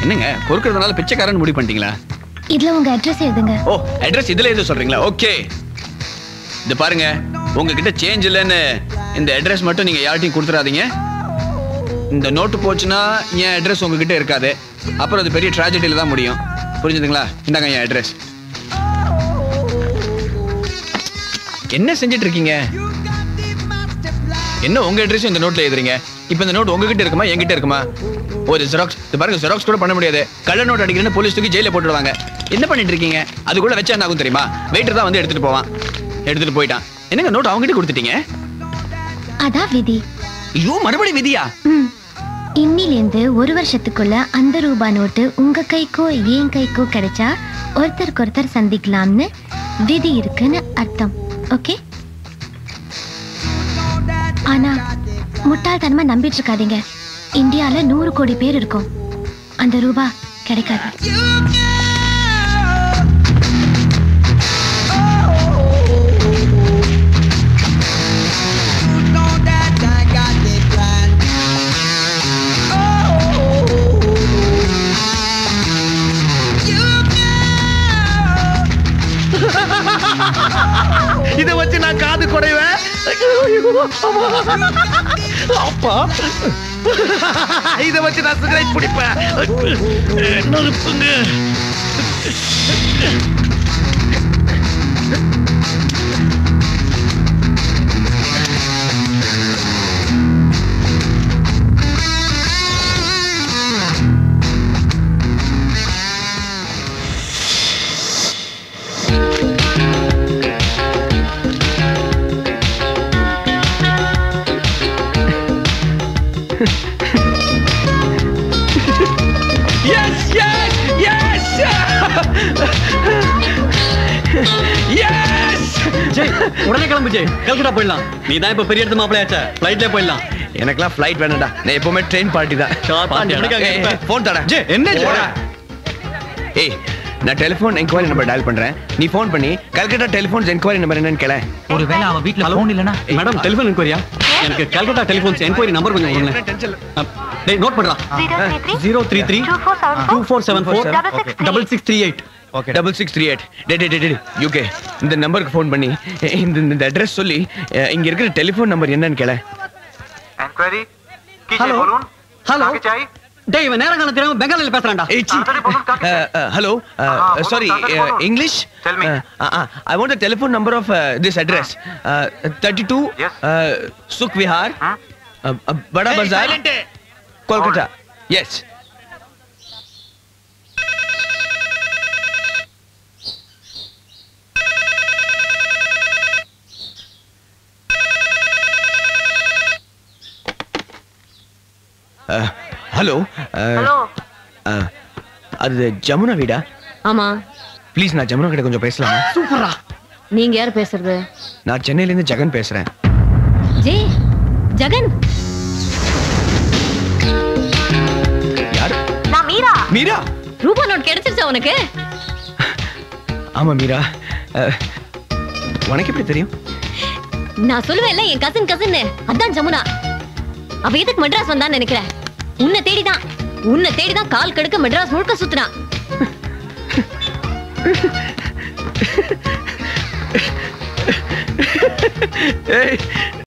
என்னங்க பொறுக்கிறதுனால பிச்சைக்காரன் முடிவு பண்ணிட்டீங்களா இதுல உங்க அட்ரஸ் எழுதுங்க ஓ அட்ரஸ் இதுல எது சொல்றீங்களா ஓகே இது பாருங்க உங்ககிட்ட சேஞ்ச் இல்லைன்னு இந்த அட்ரஸ் மட்டும் நீங்க யார்ட்டையும் கொடுத்துறாதீங்க இந்த நோட்டு போச்சுன்னா என் அட்ரஸ் உங்ககிட்ட இருக்காது அப்புறம் அது பெரிய ட்ராஜடியில தான் முடியும் புரிஞ்சுதுங்களா இந்தாங்க என் அட்ரஸ் என்ன செஞ்சுட்டு இருக்கீங்க என்ன உங்க அட்ரஸ் இந்த நோட்ல எழுதுறீங்க இப்போ இந்த நோட் உங்ககிட்ட இருக்குமா என்கிட்ட இருக்குமா ஒரு ஜெராக்ஸ் இது பாருங்க ஜெராக்ஸ் கூட பண்ண முடியாது கள்ள நோட் அடிக்கிறேன்னு போலீஸ் தூக்கி ஜெயில போட்டுடுவாங்க என்ன பண்ணிட்டு இருக்கீங்க அதுக்குள்ள வச்சா என்ன ஆகும் தெரியுமா வெயிட்டர் தான் வந்து எடுத்துட்டு போவான் எடுத்துட்டு போயிட்டான் என்னங்க நோட் அவங்ககிட்ட கொடுத்துட்டீங்க அதான் விதி ஐயோ மறுபடியும் விதியா ம். இன்னிலேந்து ஒரு வருஷத்துக்குள்ள அந்த ரூபா நோட்டு உங்க கைக்கோ என் கைக்கோ கிடைச்சா ஒருத்தருக்கு ஒருத்தர் சந்திக்கலாம்னு விதி இருக்குன்னு அர்த்தம் ஓகே ஆனா முட்டாள்தனமா நம்பிட்டு இருக்காதீங்க இந்தியால நூறு கோடி பேர் இருக்கும் அந்த ரூபா கிடைக்காது இத வச்சு நான் காது குடைவேன் அப்பா இத வச்சு நான் சிகரெட் பிடிப்பேன் நெருப்புங்க yes yes yes yes Jai உடனே கிளம்பு ஜெய் கல்கட்டா போயிடலாம் நீ தான் இப்ப பெரிய இடத்து மாப்பிளையாச்ச ஃபிளைட்ல போயிடலாம் எனக்கெல்லாம் ஃப்ளைட் வேணாம்டா நான் எப்பவுமே ட்ரெயின் பார்ட்டி தான் Sharp ஆ அஞ்சு மணிக்கு அங்க இருப்ப. ஃபோன் தடா ஜெய், என்ன ஜெய்? போடா. ஏய் நான் டெலிஃபோன் என்கொயரி நம்பர் டயல் பண்றேன் நீ ஃபோன் பண்ணி கல்கட்டா டெலிஃபோன்ஸ் என்கொயரி நம்பர் என்னன்னு கேள ஒருவேளை அவன் வீட்ல போன் இல்லனா மேடம் டெலிஃபோன் என்கொயரியா எனக்கு கல்கட்டா டெலிஃபோன்ஸ் என்கொயரி நம்பர் கொஞ்சம் கொடுங்களேன் டேய் நோட் பண்றா zero three three two four seven four double six three eight okay double six three eight டே டே டே யூகே இந்த நம்பருக்கு ஃபோன் பண்ணி இந்த இந்த அட்ரஸ் சொல்லி அஹ், இங்க இருக்கிற டெலிஃபோன் நம்பர் என்னன்னு கேள इंक्वायरी कीजिए हेलो बोलून ஹலோ आगे चाहिए டேய் இவன் நேரம் காலம் தெரியாம பெங்காலில பேசுறான்டா ஹலோ हाँ, சாரி बोलो, ताड़ाताड़ी बोलो। English Tell me. I want telephone number of this address thirty two Yes. Sukh Vihar हाँ? Bara Bazar Kolkata yes hello hello அது ஜமுனா வீடா ஆமா ப்ளீஸ் நான் ஜமுனா கிட்ட கொஞ்சம் பேசலாமா சூப்பரா நீங்க யார் பேசுறது நான் சென்னையில இருந்து ஜெகன் பேசுறேன் ஜே ஜெகன் யார் நான் மீரா மீரா ரூபா நோட் கிடைச்சிருச்சா உனக்கு ஆமா மீரா அஹ், உனக்கு எப்படி தெரியும் நான் சொல்லுவேன்ல என் கசின் கசின் அதான் ஜமுனா அவ எதுக்கு மெட்ராஸ் வந்தான்னு நினைக்கிறேன் உன்னை தேடிதான் உன்னை தேடிதான் கால் கடுக்க மெட்ராஸ் முழுக்க சுத்துனா ஏய்